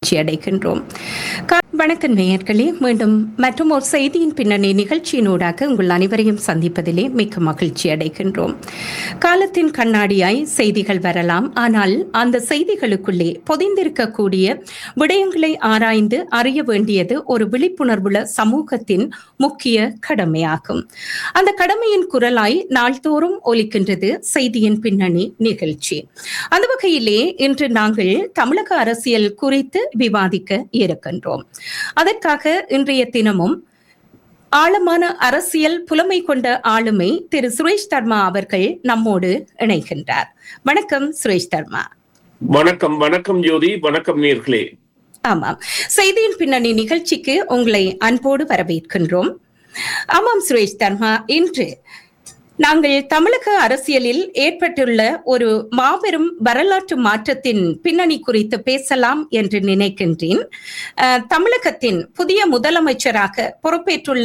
மகிழ்ச்சி அடைகின்றோம் கா- வணக்கம் நேயர்களே மீண்டும் மற்றும் ஒரு செய்தியின் பின்னணி நிகழ்ச்சியினூடாக உங்கள் அனைவரையும் சந்திப்பதிலே மிக்க மகிழ்ச்சி அடைகின்றோம் காலத்தின் கண்ணாடியாய் செய்திகள் வரலாம் ஆனால் அந்த செய்திகளுக்குள்ளே பொதிந்திருக்கக்கூடிய விடயங்களை ஆராய்ந்து அறிய வேண்டியது ஒரு விழிப்புணர்வுள்ள சமூகத்தின் முக்கிய கடமையாகும் அந்த கடமையின் குரலாய் நாள்தோறும் ஒலிக்கின்றது செய்தியின் பின்னணி நிகழ்ச்சி அந்த வகையிலே இன்று நாங்கள் தமிழக அரசியல் குறித்து விவாதிக்க இருக்கின்றோம் அதற்காக இன்றைய தினமும் ஆழமான அரசியல் புலமை கொண்ட ஆளுமை திரு சுரேஷ் தர்மா அவர்கள் நம்மோடு இணைகின்றார் வணக்கம் சுரேஷ் தர்மா வணக்கம் வணக்கம் ஜோதி வணக்கம் நேர்களே ஆமாம் செய்தியின் பின்னணி நிகழ்ச்சிக்கு உங்களை அன்போடு வரவேற்கின்றோம் ஆமாம் சுரேஷ் தர்மா இன்று நாங்கள் தமிழக அரசியலில் ஏற்பட்டுள்ள ஒரு மாபெரும் வரலாற்று மாற்றத்தின் பின்னணி குறித்து பேசலாம் என்று நினைக்கின்றேன் அஹ், தமிழகத்தின் புதிய முதலமைச்சராக பொறுப்பேற்றுள்ள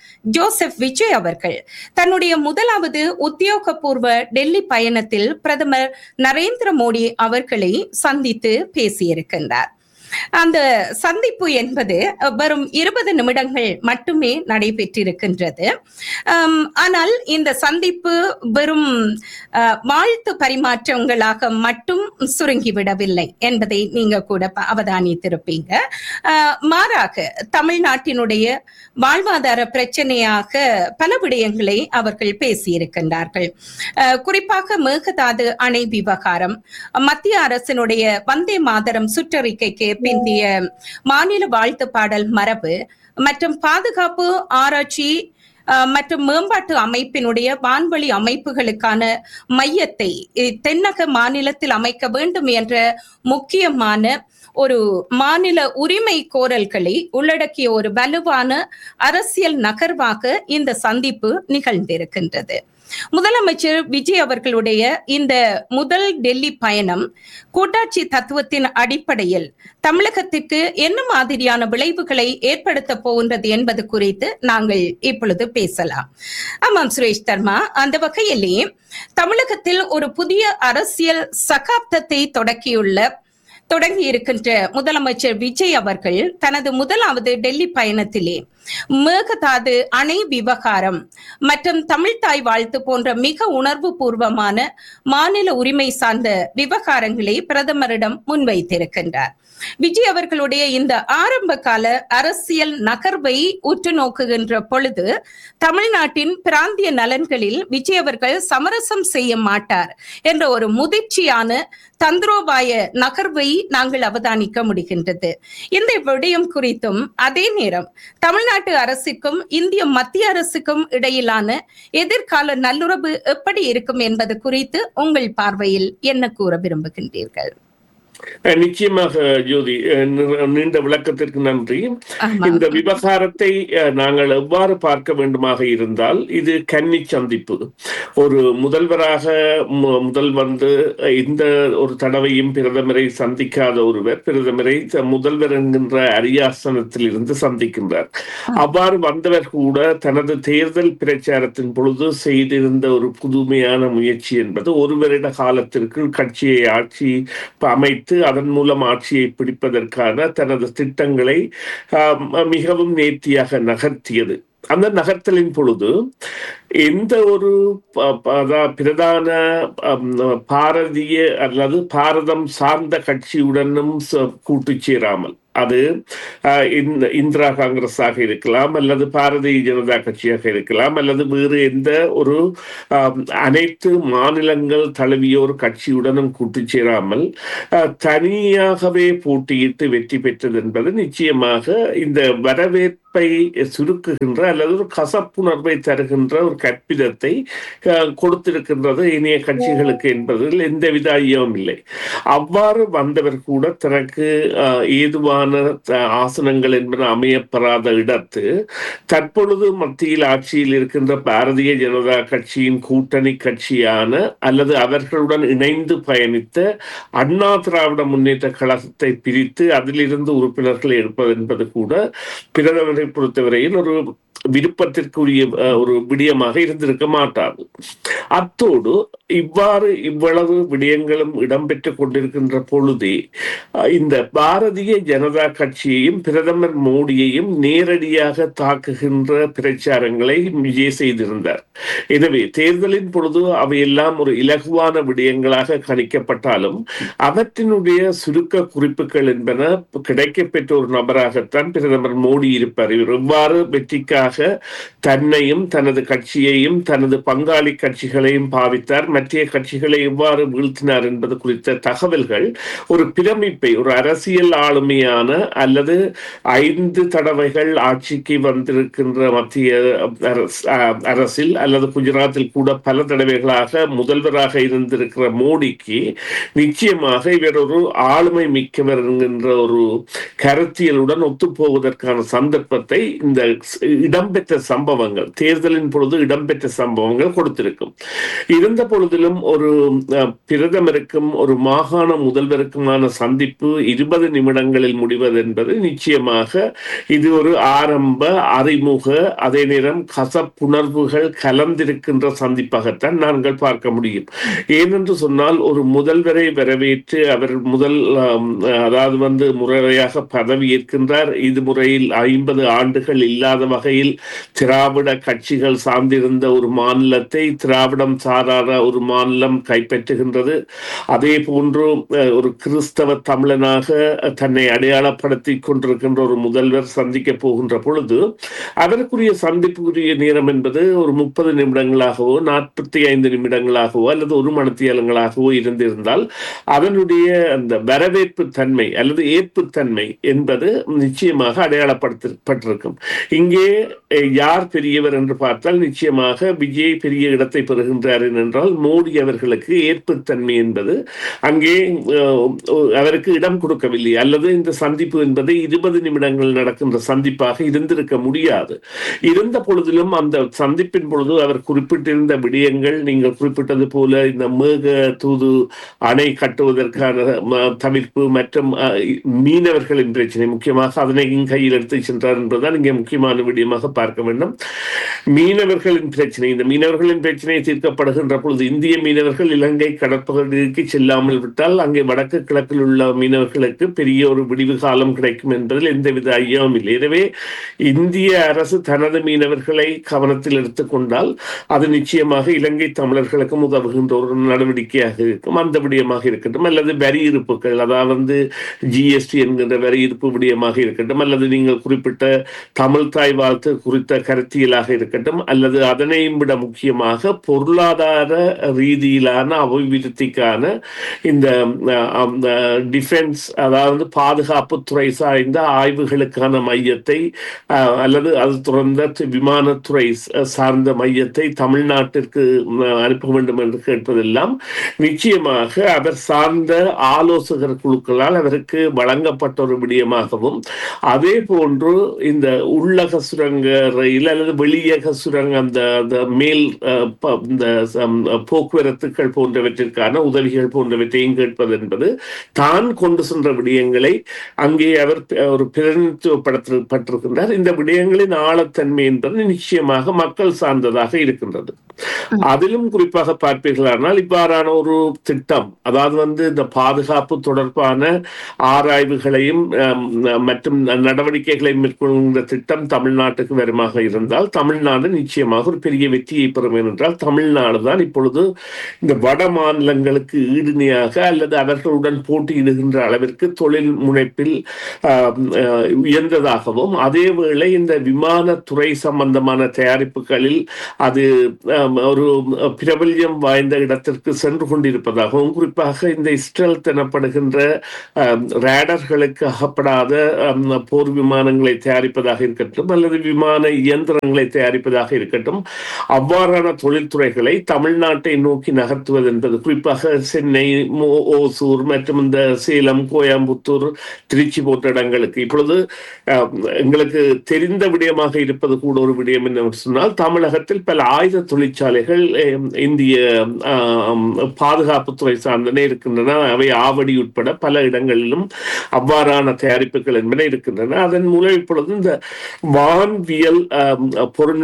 ஜோசப் விஜய் அவர்கள் தன்னுடைய முதலாவது உத்தியோகபூர்வ டெல்லி பயணத்தில் பிரதமர் நரேந்திர மோடி அவர்களை சந்தித்து பேசியிருக்கின்றார் அந்த சந்திப்பு என்பது வெறும் இருபது நிமிடங்கள் மட்டுமே நடைபெற்றிருக்கின்றது ஆம், ஆனால் இந்த சந்திப்பு வெறும் அஹ், வாழ்த்து பரிமாற்றங்களாக மட்டும் சுருங்கிவிடவில்லை என்பதை நீங்க கூட ப- அவதானித்திருப்பீங்க அஹ், மாறாக தமிழ்நாட்டினுடைய வாழ்வாதார பிரச்சனையாக பல விடயங்களை அவர்கள் பேசியிருக்கின்றார்கள் அஹ், குறிப்பாக மேகதாது அணை விவகாரம் மத்திய அரசினுடைய வந்தே மாதரம் சுற்றறிக்கைக்கு பிந்திய மாநில வாழ்த்து பாடல் மரபு மற்றும் பாதுகாப்பு ஆராய்ச்சி அஹ், மற்றும் மேம்பாட்டு அமைப்பினுடைய வான்வழி அமைப்புகளுக்கான மையத்தை இ- தென்னக மாநிலத்தில் அமைக்க வேண்டும் என்ற முக்கியமான ஒரு மாநில உரிமை கோரல்களை உள்ளடக்கிய ஒரு வலுவான அரசியல் நகர்வாக இந்த சந்திப்பு நிகழ்ந்திருக்கின்றது முதலமைச்சர் விஜய் அவர்களுடைய இந்த முதல் டெல்லி பயணம் கூட்டாட்சி தத்துவத்தின் அடிப்படையில் தமிழகத்திற்கு என்ன மாதிரியான விளைவுகளை ஏற்படுத்த போகின்றது என்பது குறித்து நாங்கள் இப்பொழுது பேசலாம் ஆமாம் சுரேஷ் தர்மா அந்த வகையிலே தமிழகத்தில் ஒரு புதிய அரசியல் சகாப்தத்தை தொடக்கியுள்ள தொடங்கி இருக்கின்ற முதலமைச்சர் விஜய் அவர்கள் தனது முதலாவது டெல்லி பயணத்திலே மேகதாது அணை விவகாரம் மற்றும் தமிழ்தாய் வாழ்த்து போன்ற மிக உணர்வு பூர்வமான மாநில உரிமை சார்ந்த விவகாரங்களை பிரதமரிடம் முன்வைத்திருக்கின்றார் விஜய் அவர்களுடைய இந்த ஆரம்ப கால அரசியல் நகர்வை உற்று நோக்குகின்ற பொழுது தமிழ்நாட்டின் பிராந்திய நலன்களில் விஜய் அவர்கள் சமரசம் செய்ய மாட்டார் என்ற ஒரு முதிர்ச்சியான தந்திரோபாய நகர்வை நாங்கள் அவதானிக்க முடிகின்றது இந்த விடயம் குறித்தும் அதே நேரம் தமிழ்நாட்டு அரசுக்கும் இந்திய மத்திய அரசுக்கும் இடையிலான எதிர்கால நல்லுறவு எப்படி இருக்கும் என்பது குறித்து உங்கள் பார்வையில் என்ன கூற விரும்புகின்றீர்கள் அஹ் நிச்சயமாக ஜோதி அஹ் நீ- நீண்ட விளக்கத்திற்கு நன்றி ஆமா. இந்த விவகாரத்தை அஹ், நாங்கள் எவ்வாறு பார்க்க வேண்டுமாக இருந்தால் இது கன்னி சந்திப்பு ஒரு முதல்வராக மு- முதல் வந்து அஹ், இந்த ஒரு தடவையும் பிரதமரை சந்திக்காத ஒருவர் பிரதமரை த- முதல்வர் என்கின்ற அரியாசனத்தில் இருந்து சந்திக்கின்றார் அவ்வாறு வந்தவர் கூட தனது தேர்தல் பிரச்சாரத்தின் பொழுது செய்திருந்த ஒரு புதுமையான முயற்சி என்பது ஒரு வருட காலத்திற்கு கட்சியை ஆட்சி அமைத்து அதன் மூலம் ஆட்சியை பிடிப்பதற்கான தனது திட்டங்களை ஆம், மிகவும் நேர்த்தியாக நகர்த்தியது அந்த நகர்த்தலின் பொழுது எந்த ஒரு ப- ப- அதா- பிரதான அம், பாரதிய அல்லது பாரதம் சார்ந்த கட்சியுடனும் ச- கூட்டு சேராமல் அது அஹ், இந்த இந்திரா காங்கிரஸாக இருக்கலாம் அல்லது பாரதிய ஜனதா கட்சியாக இருக்கலாம் அல்லது வேறு எந்த ஒரு ஆம், அனைத்து மாநிலங்கள் தழுவிய ஒரு கட்சியுடனும் கூட்டு சேராமல் அஹ், தனியாகவே போட்டியிட்டு வெற்றி பெற்றது என்பது நிச்சயமாக இந்த வரவேற்பை சுருக்குகின்ற அல்லது ஒரு கசப்புணர்வை தருகின்ற ஒரு கற்பிதத்தை அஹ், கொடுத்திருக்கின்றது இனிய கட்சிகளுக்கு என்பதில் எந்தவித ஐயமும் இல்லை அவ்வாறு வந்தவர் கூட தனக்கு அஹ், ஏதுவான அஹ், ஆசனங்கள் என்பன அமையப்பெறாத இடத்து தற்பொழுது மத்தியில் ஆட்சியில் இருக்கின்ற பாரதிய ஜனதா கட்சியின் கூட்டணி கட்சியான அல்லது அவர்களுடன் இணைந்து பயணித்த அண்ணா திராவிட முன்னேற்ற கழகத்தை பிரித்து அதிலிருந்து உறுப்பினர்களை எடுப்பது என்பது கூட பிரதமரை பொறுத்தவரையில் ஒரு விருப்பத்திற்குரிய அஹ், ஒரு விடயமாக இருந்திருக்க மாட்டாது அத்தோடு இவ்வாறு இவ்வளவு விடயங்களும் இடம்பெற்றுக் கொண்டிருக்கின்ற பொழுதே அஹ், இந்த பாரதிய ஜனதா கட்சியையும் பிரதமர் மோடியையும் நேரடியாக தாக்குகின்ற பிரச்சாரங்களை விஜய் செய்திருந்தார் எனவே தேர்தலின் பொழுது அவையெல்லாம் ஒரு இலகுவான விடயங்களாக கணிக்கப்பட்டாலும் அவற்றினுடைய சுருக்க குறிப்புகள் என்பன கிடைக்கப்பெற்ற ஒரு நபராகத்தான் பிரதமர் மோடி இருப்பார் இவர் எவ்வாறு வெற்றிக்காக தன்னையும் தனது கட்சியையும் தனது பங்காளி கட்சிகளையும் பாவித்தார் மற்ற கட்சிகளை எவ்வாறு வீழ்த்தினார் என்பது குறித்த தகவல்கள் ஒரு பிரமிப்பை ஒரு அரசியல் ஆளுமையான அல்லது ஐந்து தடவைகள் ஆட்சிக்கு வந்திருக்கின்ற மத்திய அரச- அஹ் அரசில் அல்லது குஜராத்தில் கூட பல தடவைகளாக முதல்வராக இருந்திருக்கிற மோடிக்கு நிச்சயமாக இவர் ஒரு ஆளுமை மிக்கவர் என்கின்ற ஒரு கருத்தியலுடன் ஒத்துப்போவதற்கான சந்தர்ப்பத்தை இந்த இடம்பெற்ற சம்பவங்கள் தேர்தலின் பொழுது இடம்பெற்ற சம்பவங்கள் கொடுத்திருக்கும் இருந்த பொழுதிலும் ஒரு அஹ், பிரதமருக்கும் ஒரு மாகாண முதல்வருக்குமான சந்திப்பு இருபது நிமிடங்களில் முடிவது என்பது நிச்சயமாக இது ஒரு ஆரம்ப அறிமுக அதே நேரம் கசப்புணர்வுகள் கலந்திருக்கின்ற சந்திப்பாகத்தான் நாங்கள் பார்க்க முடியும் ஏனென்று சொன்னால் ஒரு முதல்வரை வரவேற்று அவர் முதல் ஆம், அதாவது வந்து முறையாக பதவி ஏற்கின்றார் இது முறையில் ஐம்பது ஆண்டுகள் இல்லாத வகையில் திராவிட கட்சிகள் சார்ந்திருந்த ஒரு மாநிலத்தை திராவிடம் சாராத ஒரு மாநிலம் கைப்பற்றுகின்றது அதே போன்று அஹ், ஒரு கிறிஸ்தவ தமிழனாக தன்னை அடையாளப்படுத்திக் கொண்டிருக்கின்ற ஒரு முதல்வர் சந்திக்க போகின்ற பொழுது அவருக்குரிய சந்திப்புக்குரிய நேரம் என்பது ஒரு முப்பது நிமிடங்களாகவோ நாற்பத்தி ஐந்து நிமிடங்களாகவோ அல்லது ஒரு மணித்தியாலங்களாகவோ இருந்திருந்தால் அதனுடைய அந்த வரவேற்பு தன்மை அல்லது ஏற்பு தன்மை என்பது நிச்சயமாக அடையாளப்படுத்தப்பட்டிருக்கும் இங்கே அஹ், யார் பெரியவர் என்று பார்த்தால் நிச்சயமாக விஜய் பெரிய இடத்தை பெறுகின்றார் என்றால் மோடி அவர்களுக்கு ஏற்புத்தன்மை என்பது அங்கே அஹ், அவருக்கு இடம் கொடுக்கவில்லை அல்லது இந்த சந்திப்பு என்பது இருபது நிமிடங்கள் நடக்கின்ற சந்திப்பாக இருந்திருக்க முடியாது இருந்த பொழுதிலும் அந்த சந்திப்பின் பொழுது அவர் குறிப்பிட்டிருந்த விடயங்கள் நீங்கள் குறிப்பிட்டது போல இந்த மேக தூது அணை கட்டுவதற்கான ம- தவிர்ப்பு மற்றும் அஹ், மீனவர்களின் பிரச்சனை முக்கியமாக அதனையும் கையில் எடுத்து சென்றார் என்பதுதான் இங்கே முக்கியமான விடயமாக பார்க்க வேண்டும் மீனவர்களின் பிரச்சனை இந்த மீனவர்களின் பிரச்சனை தீர்க்கப்படுகின்ற பொழுது இந்திய மீனவர்கள் இலங்கை கடற்பகுதிக்கு செல்லாமல் விட்டால் அங்கே வடக்கு கிழக்கில் உள்ள மீனவர்களுக்கு பெரிய ஒரு விடிவு காலம் கிடைக்கும் என்பதில் எந்தவித ஐயமும் இல்லை எனவே இந்திய அரசு தனது மீனவர்களை கவனத்தில் எடுத்துக்கொண்டால் அது நிச்சயமாக இலங்கை தமிழர்களுக்கும் உதவுகின்ற ஒரு நடவடிக்கையாக இருக்கும் அந்த விடயமாக இருக்கட்டும் அல்லது வரி இருப்புகள் அதாவது ஜிஎஸ்டி என்கின்ற வரி இருப்பு விடயமாக இருக்கட்டும் அல்லது நீங்கள் குறிப்பிட்ட தமிழ் தாய் வாழ்த்து குறித்த கருத்தியலாக இருக்கட்டும் அல்லது அதனையும் விட முக்கியமாக பொருளாதார ரீதியிலான அபிவிருத்திக்கான இந்த அஹ், அந்த டிஃபென்ஸ் அதாவது பாதுகாப்பு துறை சார்ந்த ஆய்வுகளுக்கான மையத்தை அஹ், அல்லது அது துறந்த விமானத்துறை ச- சார்ந்த மையத்தை தமிழ்நாட்டிற்கு அஹ், அனுப்ப வேண்டும் என்று கேட்பதெல்லாம் நிச்சயமாக அவர் சார்ந்த ஆலோசகர் குழுக்களால் அவருக்கு வழங்கப்பட்ட ஒரு விடயமாகவும் அதே போன்று இந்த உள்ளக சுரங்க ரயில் அல்லது வெளியக சுரங்க அந்த அந்த மேல் அஹ், ப- இந்த சம், போக்குவரத்துகள் போன்றவற்றிற்கான உதவிகள் போன்றவற்றையும் கேட்பது என்பது தான் கொண்டு சென்ற விடயங்களை அங்கே அவர் ப- ஒரு பிரதிநிதித்துவப்படுத்தப்பட்டிருக்கின்றார் இந்த விடயங்களின் ஆழத்தன்மை என்பது நிச்சயமாக மக்கள் சார்ந்ததாக இருக்கின்றது அதிலும் குறிப்பாக பார்ப்பீர்களானால் இவ்வாறான ஒரு திட்டம் அதாவது வந்து இந்த பாதுகாப்பு தொடர்பான ஆராய்வுகளையும் அம், மற்றும் நடவடிக்கைகளையும் மேற்கொள்கின்ற திட்டம் தமிழ்நாட்டுக்கு வருமாக இருந்தால் தமிழ்நாடு நிச்சயமாக ஒரு பெரிய வெற்றியை பெறும் என்றால் தமிழ்நாடு தான் இப்பொழுது இந்த வட மாநிலங்களுக்கு ஈடுணையாக அல்லது அவர்களுடன் போட்டியிடுகின்ற அளவிற்கு தொழில் முனைப்பில் ஆம், அஹ், உயர்ந்ததாகவும் அதேவேளை இந்த விமானத்துறை சம்பந்தமான தயாரிப்புகளில் அது ஆம், ஒரு பிரபல்யம் வாய்ந்த இடத்திற்கு சென்று கொண்டிருப்பதாகவும் குறிப்பாக இந்த இஸ்ரேல் எனப்படுகின்ற ஆம், ரேடர்களுக்கு அகப்படாத ஆம், போர் விமானங்களை தயாரிப்பதாக இருக்கட்டும் அல்லது விமான இயந்திரங்களை தயாரிப்பதாக இருக்கட்டும் அவ்வாறான தொழில்துறைகளை தமிழ்நாட்டை நோக்கி நகர்த்துவது என்பது குறிப்பாக சென்னை மோ- ஓசூர் மற்றும் இந்த சேலம் கோயம்புத்தூர் திருச்சி போன்ற இடங்களுக்கு இப்பொழுது அஹ், எங்களுக்கு தெரிந்த விடயமாக இருப்பது கூட ஒரு விடயம் என்னவென்று சொன்னால் தமிழகத்தில் பல ஆயுத தொழிற்சாலைகள் அஹ், இந்திய ஆம், பாதுகாப்புத்துறை சார்ந்தன இருக்கின்றன அவை ஆவடி உட்பட பல இடங்களிலும் அவ்வாறான தயாரிப்புகள் என்பன இருக்கின்றன அதன் மூலம் இப்பொழுது இந்த வான்வியல் ஆம், பொருள்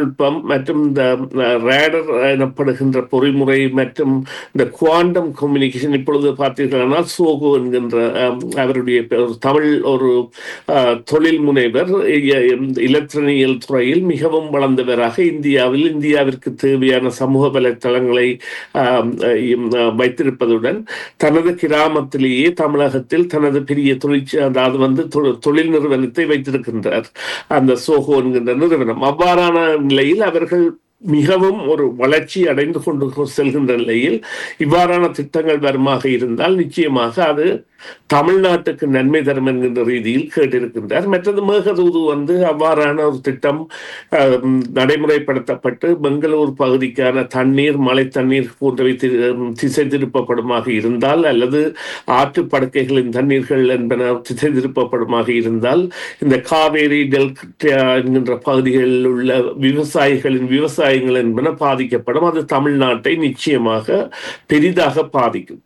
தொழில்நுட்பம் மற்றும் இந்த ரேடர் எனப்படுகின்ற பொறிமுறை மற்றும் இந்த குவாண்டம் கம்யூனிகேஷன் இப்பொழுது பார்த்தீர்களானால் சோகோ என்கின்ற அஹ், அவருடைய பெ- ஒரு தமிழ் ஒரு அஹ், தொழில் முனைவர் இ- இலத்திரனியல் துறையில் மிகவும் வளர்ந்தவராக இந்தியாவில் இந்தியாவிற்கு தேவையான சமூக வலைத்தளங்களை ஆம், இம், அஹ், வைத்திருப்பதுடன் தனது கிராமத்திலேயே தமிழகத்தில் தனது பெரிய தொழிற்சி அதாவது வந்து தொ- தொழில் நிறுவனத்தை வைத்திருக்கின்றார் அந்த சோகோ என்கின்ற நிறுவனம் அவ்வாறான நிலையில் அவர்கள் மிகவும் ஒரு வளர்ச்சி அடைந்து கொண்டு செல்கின்ற நிலையில் இவ்வாறான திட்டங்கள் வருமாக இருந்தால் நிச்சயமாக அது தமிழ்நாட்டுக்கு நன்மை தரும் என்கின்ற ரீதியில் கேட்டிருக்கின்றார் மற்றது மேகதூது வந்து அவ்வாறான ஒரு திட்டம் அஹ், நடைமுறைப்படுத்தப்பட்டு பெங்களூர் பகுதிக்கான தண்ணீர் மழை தண்ணீர் போன்றவை தி- திசை திருப்பப்படுமாக இருந்தால் அல்லது ஆற்று படுக்கைகளின் தண்ணீர்கள் என்பன திசை திருப்பப்படுமாக இருந்தால் இந்த காவேரி டெல்டா என்கின்ற பகுதிகளில் உள்ள விவசாயிகளின் விவசாயங்கள் என்பன பாதிக்கப்படும் அது தமிழ்நாட்டை நிச்சயமாக பெரிதாக பாதிக்கும்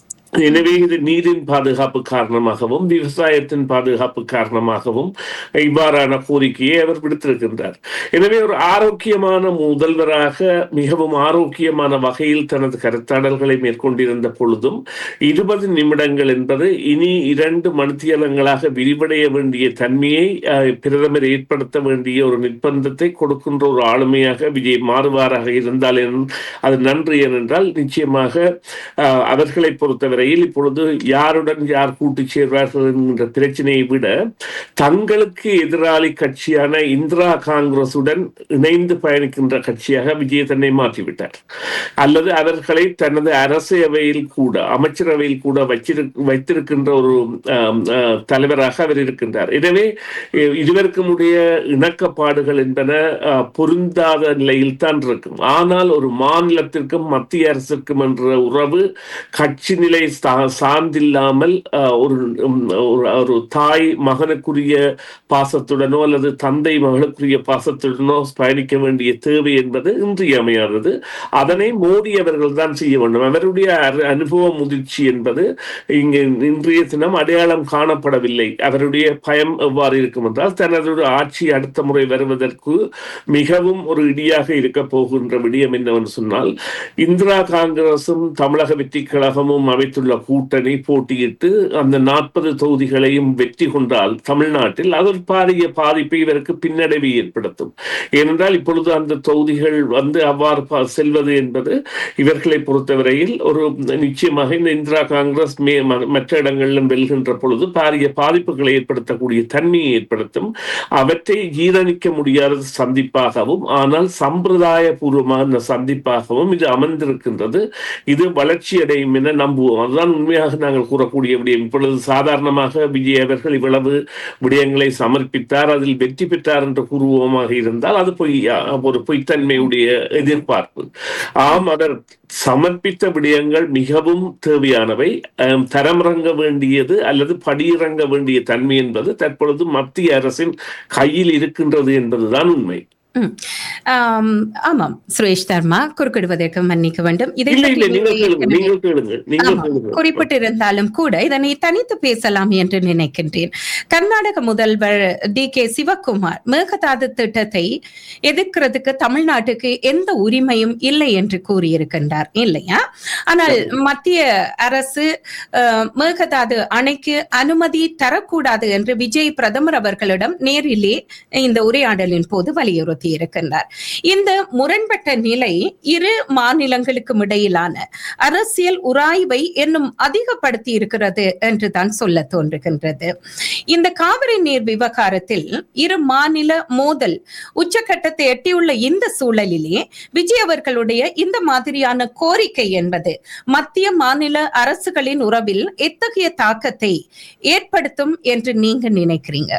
எனவே இது நீரின் பாதுகாப்பு காரணமாகவும் விவசாயத்தின் பாதுகாப்பு காரணமாகவும் இவ்வாறான கோரிக்கையை அவர் விடுத்திருக்கின்றார் எனவே ஒரு ஆரோக்கியமான முதல்வராக மிகவும் ஆரோக்கியமான வகையில் தனது கருத்தாடல்களை மேற்கொண்டிருந்த பொழுதும் இருபது நிமிடங்கள் என்பது இனி இரண்டு மணித்தியலங்களாக விரிவடைய வேண்டிய தன்மையை அஹ், பிரதமர் ஏற்படுத்த வேண்டிய ஒரு நிர்பந்தத்தை கொடுக்கின்ற ஒரு ஆளுமையாக விஜய் மாறுவாராக இருந்தால் என்- அது நன்று ஏனென்றால் நிச்சயமாக அஹ், அவர்களை பொறுத்தவரையில் இப்பொழுது யாருடன் யார் கூட்டு சேர்வார்கள் என்கின்ற பிரச்சனையை விட தங்களுக்கு எதிராளி கட்சியான இந்திரா காங்கிரசுடன் இணைந்து பயணிக்கின்ற கட்சியாக விஜய் தன்னை மாற்றிவிட்டார் அல்லது அவர்களை தனது அரசவையில் கூட அமைச்சரவையில் கூட வச்சிரு வைத்திருக்கின்ற ஒரு ஆம், ஆ, தலைவராக அவர் இருக்கின்றார் எனவே இ- இருவருக்கும் உடைய இணக்கப்பாடுகள் என்பன ஆ, பொருந்தாத நிலையில் தான் இருக்கும் ஆனால் ஒரு மாநிலத்திற்கும் மத்திய அரசுக்கும் என்ற உறவு கட்சி நிலை சா- சார்ந்தில்லாமல் ஆ, ஒரு உம், ஒரு ஒரு தாய் மகனுக்குரிய பாசத்துடனோ அல்லது தந்தை மகளுக்குரிய பாசத்துடனோ பயணிக்க வேண்டிய தேவை என்பது இன்றியமையாதது அதனை மோடி அவர்கள் தான் செய்ய வேண்டும் அவருடைய அரு- அனுபவ முதிர்ச்சி என்பது இங்கு இன்றைய தினம் அடையாளம் காணப்படவில்லை அவருடைய பயம் எவ்வாறு இருக்கும் என்றால் தனது ஆட்சி அடுத்த முறை வருவதற்கு மிகவும் ஒரு இடியாக இருக்க போகின்ற விடயம் என்னவென்று சொன்னால் இந்திரா காங்கிரசும் தமிழக வெற்றி கழகமும் அமைத்துள்ள கூட்டணி போட்டியிட்டு அந்த நாற்பது தொகுதிகளையும் வெற்றி கொண்டால் தமிழ்நாட்டில் அது ஒரு பாரிய பாதிப்பை இவருக்கு பின்னடைவை ஏற்படுத்தும் ஏனென்றால் இப்பொழுது அந்த தொகுதிகள் வந்து அவ்வாறு ப- செல்வது என்பது இவர்களை பொறுத்தவரையில் ஒரு நிச்சயமாக இந்த இந்திரா காங்கிரஸ் மே ம- மற்ற இடங்களிலும் வெல்கின்ற பொழுது பாரிய பாதிப்புகளை ஏற்படுத்தக்கூடிய தன்மையை ஏற்படுத்தும் அவற்றை ஜீரணிக்க முடியாத சந்திப்பாகவும் ஆனால் சம்பிரதாய பூர்வமான சந்திப்பாகவும் இது அமர்ந்திருக்கின்றது இது வளர்ச்சி அடையும் என நம்புவோம் அதுதான் உண்மையாக நாங்கள் கூறக்கூடிய விடயம் இப்பொழுது சாதாரணமாக விஜய் அவர்கள் இவ்வளவு விடயங்களை சமர்ப்பித்தார் அதில் வெற்றி பெற்றார் என்று கூறுவோமாக இருந்தால் அது பொய் ஒரு பொய்த்தன்மையுடைய எதிர்பார்ப்பு ஆம் அவர் சமர்ப்பித்த விடயங்கள் மிகவும் தேவையானவை அம், தரமிறங்க வேண்டியது அல்லது படியிறங்க வேண்டிய தன்மை என்பது தற்பொழுது மத்திய அரசின் கையில் இருக்கின்றது என்பதுதான் உண்மை ம். ஆம், ஆமாம் சுரேஷ் தர்மா குறுக்கிடுவதற்கு மன்னிக்க வேண்டும் இதை இல்லை பற்றி இல்லை நீங்கள் நீங்கள் கேளுங்க ஏற்கனவே நீங்கள் கேளுங்க நீங்கள் ஆமாம், கேளுங்க குறிப்பிட்டிருந்தாலும் கூட இதனை தனித்து பேசலாம் என்று நினைக்கின்றேன் கர்நாடக முதல்வர் டி கே சிவக்குமார் மேகதாது திட்டத்தை எதிர்க்கிறதுக்கு தமிழ்நாட்டுக்கு எந்த உரிமையும் இல்லை என்று கூறியிருக்கின்றார் இல்லையா ஆனால் மத்திய அரசு அஹ், மேகதாது அணைக்கு அனுமதி தரக்கூடாது என்று விஜய் பிரதமர் அவர்களிடம் நேரிலே இந்த உரையாடலின் போது வலியுறுத்தி இருக்கின்றார் இந்த முரண்பட்ட நிலை இரு மாநிலங்களுக்கும் இடையிலான அரசியல் உராய்வை இன்னும் அதிகப்படுத்தி இருக்கிறது என்று தான் சொல்ல தோன்றுகின்றது இந்த காவிரி நீர் விவகாரத்தில் இரு மாநில மோதல் உச்சக்கட்டத்தை எட்டியுள்ள இந்த சூழலிலே விஜய் அவர்களுடைய இந்த மாதிரியான கோரிக்கை என்பது மத்திய மாநில அரசுகளின் உறவில் எத்தகைய தாக்கத்தை ஏற்படுத்தும் என்று நீங்க நினைக்கிறீங்க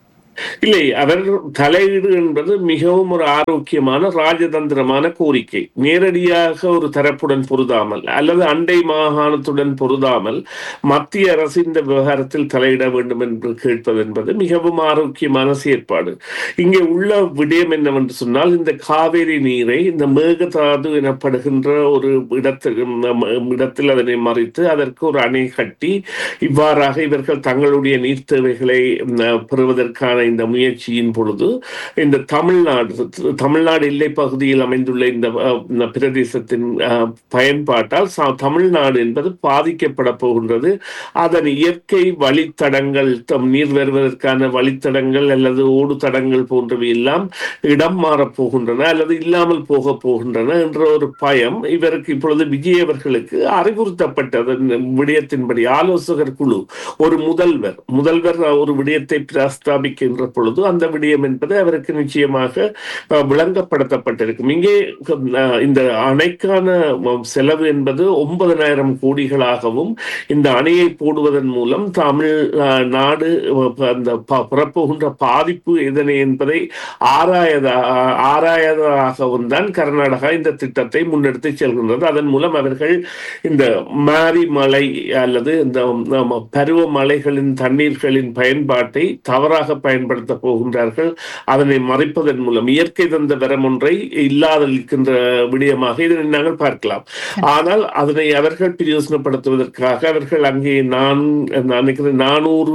இல்லை அவர் தலையீடு என்பது மிகவும் ஒரு ஆரோக்கியமான ராஜதந்திரமான கோரிக்கை நேரடியாக ஒரு தரப்புடன் பொருதாமல் அல்லது அண்டை மாகாணத்துடன் பொருதாமல் மத்திய அரசு இந்த விவகாரத்தில் தலையிட வேண்டும் என்று கேட்பது என்பது மிகவும் ஆரோக்கியமான செயற்பாடு இங்கே உள்ள விடயம் என்னவென்று சொன்னால் இந்த காவேரி நீரை இந்த மேகதாது எனப்படுகின்ற ஒரு இடத்தில் இடத்தில் அதனை மறைத்து அதற்கு ஒரு அணை கட்டி இவ்வாறாக இவர்கள் தங்களுடைய நீர் தேவைகளை ம், பெறுவதற்கான இந்த முயற்சியின் பொழுது இந்த தமிழ்நாடு தமிழ்நாடு எல்லை பகுதியில் அமைந்துள்ள இந்த அஹ், இந்த பிரதேசத்தின் அஹ், பயன்பாட்டால் ச- தமிழ்நாடு என்பது பாதிக்கப்பட போகின்றது அதன் இயற்கை வழித்தடங்கள் தம் நீர் வருவதற்கான வழித்தடங்கள் அல்லது ஓடுதடங்கள் போன்றவை எல்லாம் இடம் மாறப் போகின்றன அல்லது இல்லாமல் போக போகின்றன என்ற ஒரு பயம் இவருக்கு இப்பொழுது விஜய் அவர்களுக்கு அறிவுறுத்தப்பட்டதன் விடயத்தின்படி ஆலோசகர் குழு ஒரு முதல்வர் முதல்வர் ஒரு விடயத்தை பிரஸ்தாபிக்கின்ற பொழுது அந்த விடயம் என்பது அவருக்கு நிச்சயமாக அஹ், விளங்கப்படுத்தப்பட்டிருக்கும் இங்கே அஹ், இந்த அணைக்கான அஹ், செலவு என்பது ஒன்பதனாயிரம் கோடிகளாகவும் இந்த அணையை போடுவதன் மூலம் தமிழ் அஹ், நாடு அஹ், அந்த ப- புறப்போகின்ற பாதிப்பு எதனை என்பதை ஆராயதா ஆராயதாகவும் தான் கர்நாடகா இந்த திட்டத்தை முன்னெடுத்து செல்கின்றது அதன் மூலம் அவர்கள் இந்த மாரி மழை அல்லது இந்த ஆம், பருவமழைகளின் தண்ணீர்களின் பயன்பாட்டை தவறாக பயன்படுத்த போகின்றார்கள் அதனை மறைப்பதன் மூலம் இயற்கை தந்த வரம் ஒன்றை இல்லாதளிக்கின்ற விடயமாக இதனை நாங்கள் பார்க்கலாம் ஆனால் அதனை அவர்கள் பிரயோசனப்படுத்துவதற்காக அவர்கள் அங்கே நான் நான் நினைக்கிறேன் நானூறு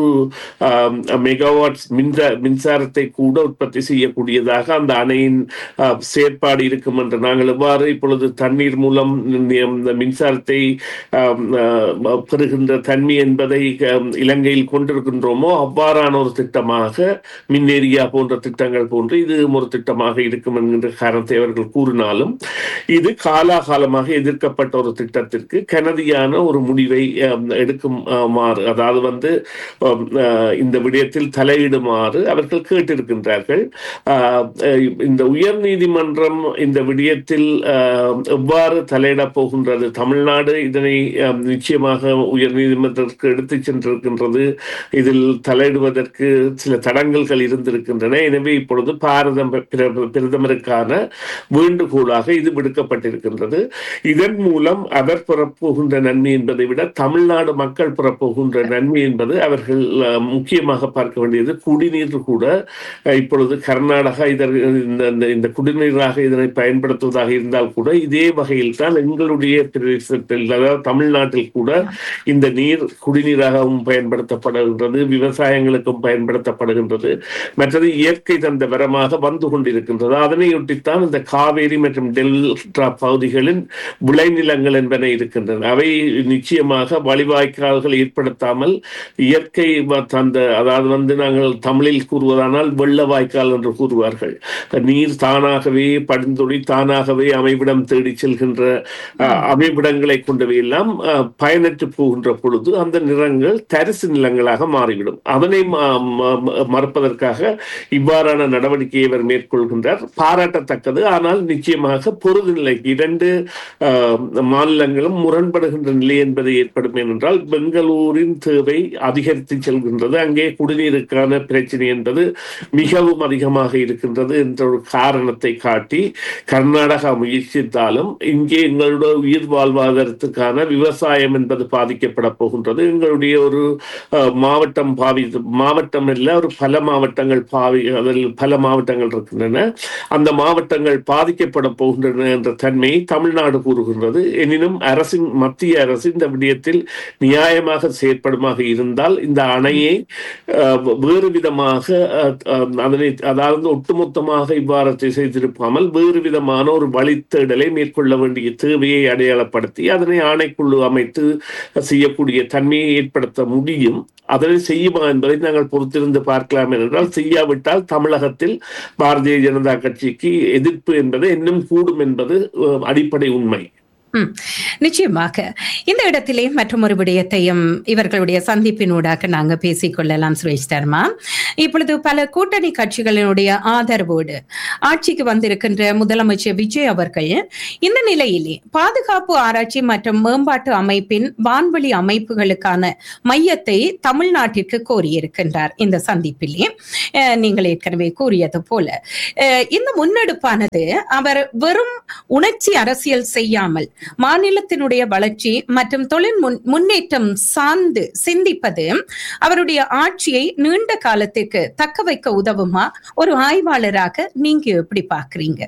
மெகாவாட்ஸ் மின்சார மின்சாரத்தை கூட உற்பத்தி செய்யக்கூடியதாக அந்த அணையின் ஆஹ், செயற்பாடு இருக்கும் என்று நாங்கள் எவ்வாறு இப்பொழுது தண்ணீர் மூலம் இந்த இந்த மின்சாரத்தை ஆம், ஆஹ், பெறுகின்ற தன்மை என்பதை ஆம், இலங்கையில் கொண்டிருக்கின்றோமோ அவ்வாறான ஒரு திட்டமாக மின்னேரியா போன்ற திட்டங்கள் போன்று இது ஒரு திட்டமாக இருக்கும் என்கின்ற காரணத்தை அவர்கள் கூறினாலும் இது காலாகாலமாக எதிர்க்கப்பட்ட ஒரு திட்டத்திற்கு கனதியான ஒரு முடிவை ஆம், எடுக்கும் ஆஹ், மாறு அதாவது வந்து ஆம், ஆஹ், இந்த விடயத்தில் தலையிடுமாறு அவர்கள் கேட்டிருக்கின்றார்கள் ஆஹ், அஹ், இந்த உயர் நீதிமன்றம் இந்த விடயத்தில் ஆஹ், எவ்வாறு தலையிடப் போகின்றது தமிழ்நாடு இதனை ஆஹ், நிச்சயமாக உயர் நீதிமன்றத்திற்கு எடுத்துச் சென்றிருக்கின்றது இதில் தலையிடுவதற்கு சில தடங்கல்கள் இருந்திருக்கின்றன எனவே இப்பொழுது பாரத பிர- பிரதமருக்கான வேண்டுகோளாக இது விடுக்கப்பட்டிருக்கின்றது இதன் மூலம் அவர் பெறப்போகின்ற நன்மை என்பதை விட தமிழ்நாடு மக்கள் பெறப்போகின்ற நன்மை என்பது அவர்கள் அஹ், முக்கியமாக பார்க்க வேண்டியது குடிநீர் கூட அஹ், இப்பொழுது கர்நாடகா இதற்கு இந்த இந்த- இந்த குடிநீராக இதனை பயன்படுத்துவதாக இருந்தால் கூட இதே வகையில் தான் எங்களுடைய பிரதேசத்தில் அதாவது தமிழ்நாட்டில் கூட இந்த நீர் குடிநீராகவும் பயன்படுத்தப்படுகின்றது விவசாயங்களுக்கும் பயன்படுத்தப்படுகின்றது மற்றது இயற்கை தந்த வரமாக வந்து கொண்டிருக்கின்றது அதனையொட்டித்தான் இந்த காவேரி மற்றும் டெல்டா பகுதிகளின் விளைநிலங்கள் என்பன இருக்கின்றன அவை நிச்சயமாக வழிவாய்க்கால்கள் ஏற்படுத்தாமல் இயற்கை வ- தந்த அதாவது வந்து நாங்கள் தமிழில் கூறுவதானால் வெள்ள வாய்க்கால் என்று கூறுவார்கள் நீர் தானாகவே படிந்தொழி தானாகவே அமைவிடம் தேடி செல்கின்ற அஹ், அமைவிடங்களை கொண்டவை எல்லாம் அஹ், பயனற்று போகின்ற பொழுது அந்த நிலங்கள் தரிசு நிலங்களாக மாறிவிடும் அதனை ம- ம- மறுப்பதற்காக இவ்வாறான நடவடிக்கையை இவர் மேற்கொள்கின்றார் பாராட்டத்தக்கது ஆனால் நிச்சயமாக பொருது நிலைக்கு இரண்டு அஹ், மாநிலங்களும் முரண்படுகின்ற நிலை என்பது ஏற்படும் ஏனென்றால் பெங்களூரின் தேவை அதிகரித்து செல்கின்றது அங்கே குடிநீருக்கான பிரச்சனை என்பது மிகவும் அதிகமாக இருக்கின்றது என்ற ஒரு காரணத்தை காட்டி கர்நாடகா முயற்சித்தாலும் இங்கே எங்களுடைய உயிர் வாழ்வாதாரத்துக்கான விவசாயம் என்பது பாதிக்கப்பட போகின்றது எங்களுடைய ஒரு அஹ், மாவட்டம் பாவி மாவட்டம் இல்ல ஒரு பல மாவட்டங்கள் பாவி அதில் பல மாவட்டங்கள் இருக்கின்றன அந்த மாவட்டங்கள் பாதிக்கப்பட போகின்றன என்ற தன்மையை தமிழ்நாடு கூறுகின்றது எனினும் அரசின் மத்திய அரசு இந்த விடயத்தில் நியாயமாக செயற்படுமாக இருந்தால் இந்த அணையை அஹ், வேறு விதமாக அஹ், அஹ், அதனை அதாவது ஒட்டுமொத்தமாக இவ்வாறு செய்திருப்பாமல் வேறு விதமான ஒரு வழித்தேடலை மேற்கொள்ள வேண்டிய தேவையை அடையாளப்படுத்தி அதனை ஆணைக்குழு அமைத்து செய்யக்கூடிய தன்மையை ஏற்படுத்த முடியும் அதனை செய்யுமா என்பதை நாங்கள் பொறுத்திருந்து பார்க்கலாம் என்றால் செய்யாவிட்டால் தமிழகத்தில் பாரதிய ஜனதா கட்சிக்கு எதிர்ப்பு என்பது இன்னும் கூடும் என்பது அஹ், அடிப்படை உண்மை ம், நிச்சயமாக இந்த இடத்திலே மற்றும் ஒரு விடயத்தையும் இவர்களுடைய சந்திப்பினூடாக நாங்க பேசிக்கொள்ளலாம் சுரேஷ் தர்மா இப்பொழுது பல கூட்டணி கட்சிகளினுடைய ஆதரவோடு ஆட்சிக்கு வந்திருக்கின்ற முதலமைச்சர் விஜய் அவர்கள் இந்த நிலையிலே பாதுகாப்பு ஆராய்ச்சி மற்றும் மேம்பாட்டு அமைப்பின் வான்வழி அமைப்புகளுக்கான மையத்தை தமிழ்நாட்டிற்கு கோரியிருக்கின்றார் இந்த சந்திப்பிலே அஹ், நீங்கள் ஏற்கனவே கூறியது போல அஹ், இந்த முன்னெடுப்பானது அவர் வெறும் உணர்ச்சி அரசியல் செய்யாமல் மாநிலத்தினுடைய வளர்ச்சி மற்றும் தொழில் முன் முன்னேற்றம் சார்ந்து சிந்திப்பது அவருடைய ஆட்சியை நீண்ட காலத்திற்கு தக்க வைக்க உதவுமா ஒரு ஆய்வாளராக நீங்க எப்படி பாக்குறீங்க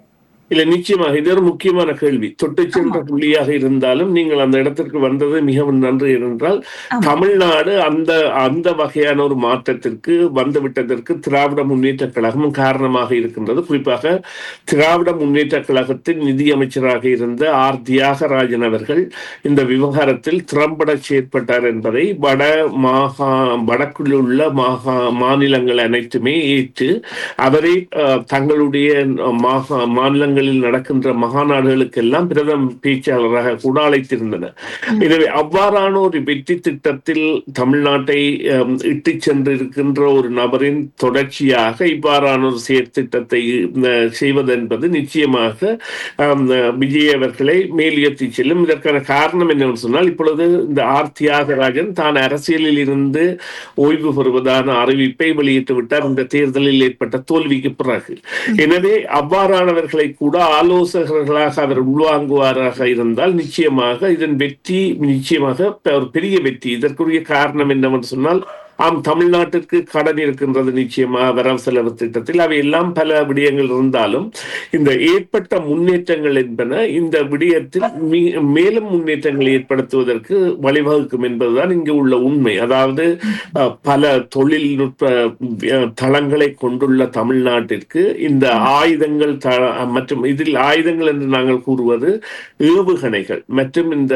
இல்ல நிச்சயமாக இது ஒரு முக்கியமான கேள்வி தொட்டு சென்ற புள்ளியாக இருந்தாலும் நீங்கள் அந்த இடத்திற்கு வந்தது மிகவும் நன்று என்றால் ஆமா. தமிழ்நாடு அந்த அந்த வகையான ஒரு மாற்றத்திற்கு வந்துவிட்டதற்கு திராவிட முன்னேற்ற கழகம் காரணமாக இருக்கின்றது குறிப்பாக திராவிட முன்னேற்ற கழகத்தின் நிதியமைச்சராக இருந்த ஆர் தியாகராஜன் அவர்கள் இந்த விவகாரத்தில் திறம்பட செயற்பட்டார் என்பதை வட மாகா வடக்குள் உள்ள மாகா மாநிலங்கள் அனைத்துமே ஏற்று அவரை அஹ், தங்களுடைய மாகா மாநிலங்களில் நடக்கின்ற மகாநாடுகளுக்கெல்லாம் பிரதம பேச்சாளராக கூட அழைத்திருந்தனர் எனவே அவ்வாறான ஒரு வெற்றி திட்டத்தில் தமிழ்நாட்டை அஹ், இட்டுச் சென்றிருக்கின்ற ஒரு நபரின் தொடர்ச்சியாக இவ்வாறான ஒரு செயற்திட்டத்தை அஹ், செய்வது என்பது நிச்சயமாக அஹ், விஜய் அவர்களை மேலுயர்த்தி செல்லும் இதற்கான காரணம் என்னவென்று சொன்னால் இப்பொழுது இந்த ஆர் தியாகராஜன் தான் அரசியலில் இருந்து ஓய்வு பெறுவதான அறிவிப்பை வெளியிட்டு விட்டார் இந்த தேர்தலில் ஏற்பட்ட தோல்விக்கு பிறகு எனவே அவ்வாறானவர்களை கூட ஆலோசகர்களாக அவர் உள்வாங்குவாராக இருந்தால் நிச்சயமாக இதன் வெற்றி நிச்சயமாக ஒரு பெரிய வெற்றி இதற்குரிய காரணம் என்னவென்று சொன்னால் ஆம் தமிழ்நாட்டிற்கு கடன் இருக்கின்றது நிச்சயமாக வரவு செலவு திட்டத்தில் அவை எல்லாம் பல விடயங்கள் இருந்தாலும் இந்த ஏற்பட்ட முன்னேற்றங்கள் என்பன இந்த விடயத்தில் மீ- மேலும் முன்னேற்றங்களை ஏற்படுத்துவதற்கு வழிவகுக்கும் என்பதுதான் இங்கு உள்ள உண்மை அதாவது அஹ், பல தொழில்நுட்ப அஹ், தளங்களை கொண்டுள்ள தமிழ்நாட்டிற்கு இந்த ஆயுதங்கள் த- மற்றும் இதில் ஆயுதங்கள் என்று நாங்கள் கூறுவது ஏவுகணைகள் மற்றும் இந்த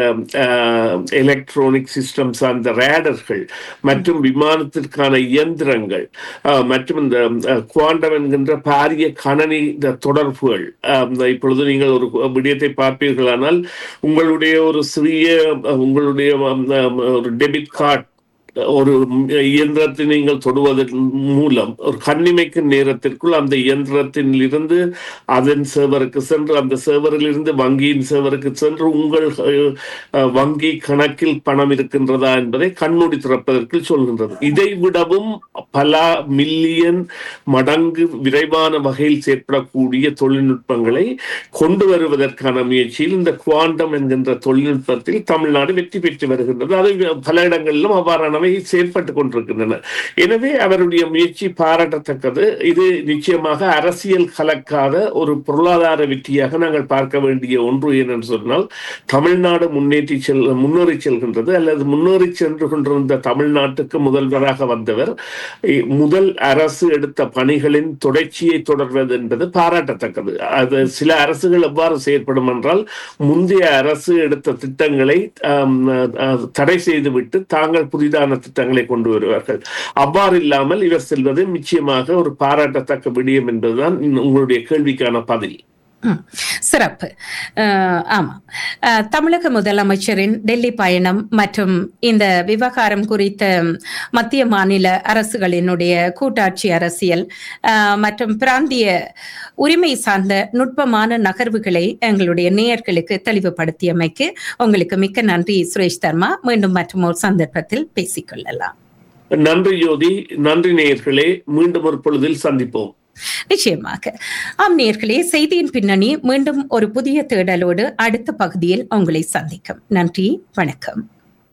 எலக்ட்ரானிக் சிஸ்டம்ஸ் அந்த ரேடர்கள் மற்றும் விமானத்திற்கான இயந்திரங்கள் அஹ், மற்றும் இந்த குவாண்டம் என்கின்ற பாரிய கணனி இந்த தொடர்புகள் அஹ், இந்த இப்பொழுது நீங்கள் ஒரு விடயத்தை பார்ப்பீர்களானால் உங்களுடைய ஒரு சிறிய அஹ், உங்களுடைய அஹ், ஒரு டெபிட் கார்டு ஒரு இயந்திரத்தை நீங்கள் தொடுவதன் மூலம் ஒரு கண்ணிமைக்கும் நேரத்திற்குள் அந்த இயந்திரத்தில் இருந்து அதன் சேவருக்கு சென்று அந்த சேவரில் இருந்து வங்கியின் சேவருக்கு சென்று உங்கள் அஹ், அஹ், வங்கி கணக்கில் பணம் இருக்கின்றதா என்பதை கண்மூடி திறப்பதற்கு சொல்கின்றது இதை விடவும் பல மில்லியன் மடங்கு விரைவான வகையில் செயற்படக்கூடிய தொழில்நுட்பங்களை கொண்டு வருவதற்கான முயற்சியில் இந்த குவாண்டம் என்கின்ற தொழில்நுட்பத்தில் தமிழ்நாடு வெற்றி பெற்று வருகின்றது அது பல இடங்களிலும் அவ்வாறானவை செயற்பட்டுக் கொண்டிருக்கின்றன எனவே அவருடைய முயற்சி பாராட்டத்தக்கது இது நிச்சயமாக அரசியல் கலக்காத ஒரு பொருளாதார வெற்றியாக நாங்கள் பார்க்க வேண்டிய ஒன்று ஏனென்று சொன்னால் தமிழ்நாடு முன்னேற்றி செல் முன்னேறி செல்கின்றது அல்லது முன்னேறி சென்று கொண்டிருந்த தமிழ்நாட்டுக்கு முதல்வராக வந்தவர் இ- முதல் அரசு எடுத்த பணிகளின் தொடர்ச்சியை தொடர்வது என்பது பாராட்டத்தக்கது அது சில அரசுகள் எவ்வாறு செயற்படும் என்றால் முந்தைய அரசு எடுத்த திட்டங்களை ஆம், அஹ், தடை செய்துவிட்டு தாங்கள் புதிதான திட்டங்களை கொண்டு வருவார்கள் அவ்வாறு இல்லாமல் இவர் செல்வது நிச்சயமாக ஒரு பாராட்டத்தக்க விடயம் என்பதுதான் உங்களுடைய கேள்விக்கான பதில் ம், சிறப்பு அஹ், ஆமா அஹ், தமிழக முதலமைச்சரின் டெல்லி பயணம் மற்றும் இந்த விவகாரம் குறித்த மத்திய மாநில அரசுகளினுடைய கூட்டாட்சி அரசியல் அஹ், மற்றும் பிராந்திய உரிமை சார்ந்த நுட்பமான நகர்வுகளை எங்களுடைய நேயர்களுக்கு தெளிவுபடுத்தியமைக்கு உங்களுக்கு மிக்க நன்றி சுரேஷ் தர்மா மீண்டும் மற்றும் ஒரு சந்தர்ப்பத்தில் பேசிக்கொள்ளலாம் நன்றி ஜோதி நன்றி நேயர்களே மீண்டும் ஒரு பொழுதில் சந்திப்போம் நிச்சயமாக ஆம் நேர்களே செய்தியின் பின்னணி மீண்டும் ஒரு புதிய தேடலோடு அடுத்த பகுதியில் உங்களை சந்திக்கும் நன்றி வணக்கம்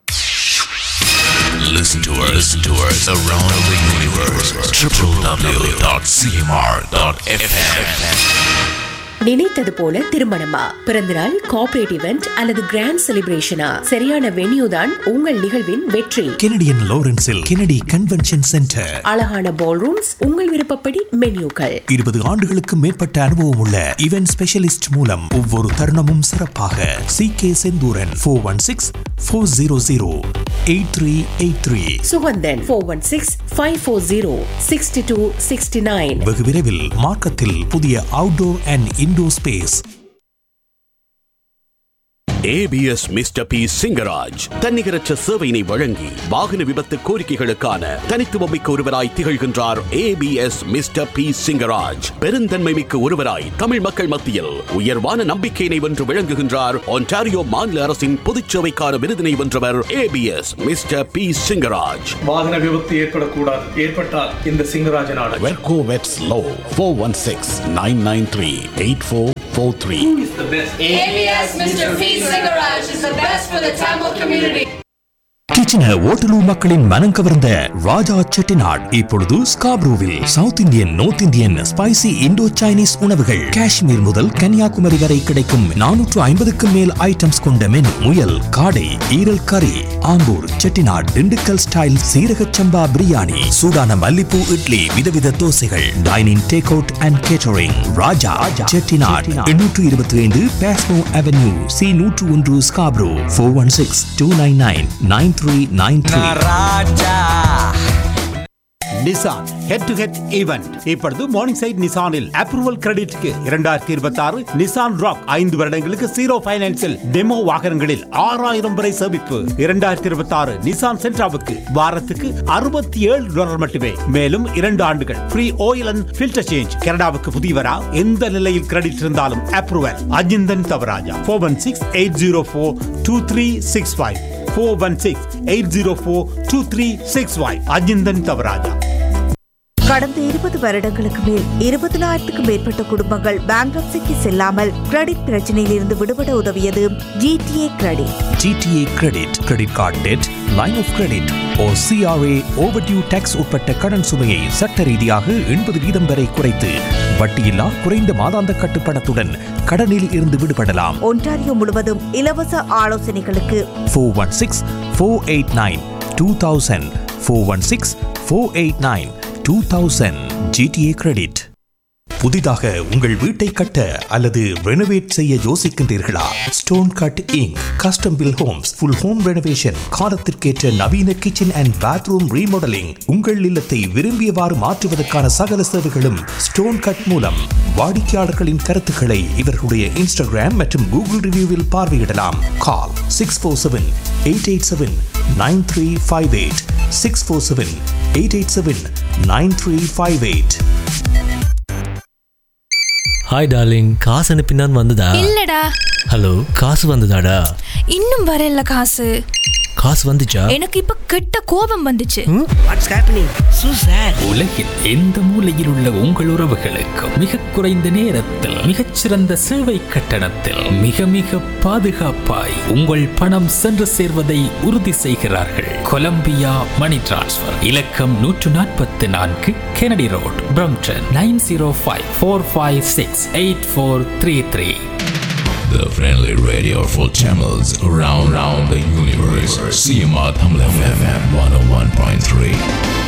Listen to us, listen to us around the universe. www.cmr.fm. நினைத்தது போல திருமணமா பிறந்தநாள் கார்ப்பரேட் இவெண்ட் அல்லது கிராண்ட் செலிப்ரேஷனா சரியான வென்யூ தான் உங்கள் நிகழ்வின் வெற்றி கெனடியன் லாரன்ஸில் கெனடி கன்வென்ஷன் சென்டர் அழகான பால் ரூம்ஸ் உங்கள் விருப்பப்படி மென்யூக்கள் இருபது ஆண்டுகளுக்கு மேற்பட்ட அனுபவம் உள்ள இவென்ட் ஸ்பெஷலிஸ்ட் மூலம் ஒவ்வொரு தருணமும் சிறப்பாக C K Senthuran four one six four zero zero eight three eight three Suganthan four one six five four zero sixty two sixty nine வெகு விரைவில் மார்க்கத்தில் புதிய outdoor and indoor space ABS mister P Singaraj தன்னிகரற்ற சேவையினை வழங்கி வாகன விபத்து கோரிக்கைகளுக்கான தனித்துவமிக்க ஒருவராய் திகழ்கின்றார் ஏபிஎஸ் மிஸ்டர் பி சிங்கராஜ் பெருந்தன்மை மிக்க ஒருவராய் தமிழ் மக்கள் மத்தியில் உயர்வான நம்பிக்கையினை வென்று விளங்குகின்றார் ஒன்டாரியோ மாநில அரசின் பொதுச்சேவைக்கான விருதினை வென்றவர் ஏபிஎஸ் மிஸ்டர் பி சிங்கராஜ் வாகன விபத்து ஏற்படக்கூடாது ஏற்பட்டால் இந்த சிங்கராஜனான வெர்கோ வெட்ஸ் லோ four one six nine nine three eight four four three the best ABS Mr. P. Cigarage is the best for the Tamil community. Kitchener Waterloo மக்களின் மனம் கவர்ந்த ராஜா செட்டிநாட் இப்பொழுது ஸ்காப்ரூவில் south Indian north Indian spicy Indo Chinese உணவுகள் காஷ்மீர் முதல் கன்னியாகுமரி வரை கிடைக்கும் நானூற்று ஐம்பதுக்கும் மேல் ஐட்டம்ஸ் கொண்ட மெனு முயல் காடை ஈரல் கறி ஆம்பூர் செட்டிநாட் திண்டுக்கல் ஸ்டைல் சீரக சம்பா பிரியாணி சூடான மல்லிப்பூ இட்லி விதவித தோசைகள் dining take out and catering Raja Chettinad எண்ணூற்று இருபத்தி ஐந்து பேஸ்மோ அவென்யூ சி நூற்று ஒன்று Scarborough four one six two nine nine nine three nine three Nissan head to head event இப்பொழுது மார்னிங் சைட் நிசானில் அப்ரூவல் கிரெடிட்க்கு இரண்டாயிரத்தி இருபத்தி ஆறு நிசான் ராக் ஐந்து வருடங்களுக்கு ஜீரோ பைனான்சில் டெமோ வாகனங்களில் ஆறாயிரம் வரை சேமிப்பு இரண்டாயிரத்தி இருபத்தி ஆறு நிசான் சென்ட்ராவுக்கு வாரத்துக்கு அறுபத்தி ஏழு டாலர் மட்டுமே மேலும் இரண்டு ஆண்டுகள் free oil and filter change கனடாவுக்கு புதியவரா எந்த நிலையில் கிரெடிட் இருந்தாலும் approval Ajinthan Thavarajah four one six eight zero four two three six five four one six eight zero four two three six five Ajinthan Thavarajah கடந்த இருபது வருடங்களுக்கு மேல் இருபதனாயிரத்துக்கும் மேற்பட்ட குடும்பங்கள் பேங்க்ரப்சிக்கு செல்லாமல் கிரெடிட் பிரச்சனையில் இருந்து விடுபட உதவியது GTA credit GTA credit credit card debt line of credit ஓ சிஆர்ஏ ஓவர்டியூ டேக்ஸ் உட்பட்ட கடன் சுமையை சட்ட ரீதியாக எண்பது வீதம் வரை குறைத்து வட்டியில்லா குறைந்த மாதாந்த கட்டுப்பணத்துடன் கடனில் இருந்து விடுபடலாம் ஒன்டாரியோ முழுவதும் இலவச ஆலோசனைகளுக்கு four one six four eight nine two thousand four one six four eight nine two thousand GTA credit புதிதாக உங்கள் வீட்டை கட்ட அல்லது ரெனோவேட் செய்ய யோசிக்கின்றீர்களா Stone Cut Inc custom built homes full home renovation காலத்திற்கேற்ற நவீன கிச்சன் அண்ட் பாத்ரூம் ரீமாடலிங் உங்கள் இல்லத்தை விரும்பியவாறு மாற்றுவதற்கான சகல சேவைகளும் ஸ்டோன் கட் மூலம் வாடிக்கையாளர்களின் கருத்துக்களை இவர்களுடைய இன்ஸ்டாகிராம் மற்றும் கூகுள் ரிவ்யூவில் பார்வையிடலாம் call six four seven eight eight seven nine three five eight six four seven eight eight seven nine three five eight hi darling காசு அனுப்பினான் வந்ததா இல்லடா ஹலோ காசு வந்ததாடா இன்னும் வரல காசு காசு வந்துச்சா எனக்கு இப்ப கெட்ட கோபம் வந்துச்சு வாட்ஸ் ஹேப்பனிங் சூ சார் உலகில் எந்த மூலையில் உள்ள உங்கள் உறவுகளுக்கு மிக குறைந்த நேரத்தில் மிகச்சிறந்த சேவை கட்டணத்தில் மிக மிக பாதுகாப்பாய் உங்கள் பணம் சென்று சேர்வதை உறுதி செய்கிறார்கள் கொலம்பியா மணி டிரான்ஸ்ஃபர் இலக்கம் நூற்று நாற்பத்தி நான்கு Kennedy road Brampton nine zero five four five six eight four three three The friendly radio for channels around, around the universe. CMR Tamil FM 101.3.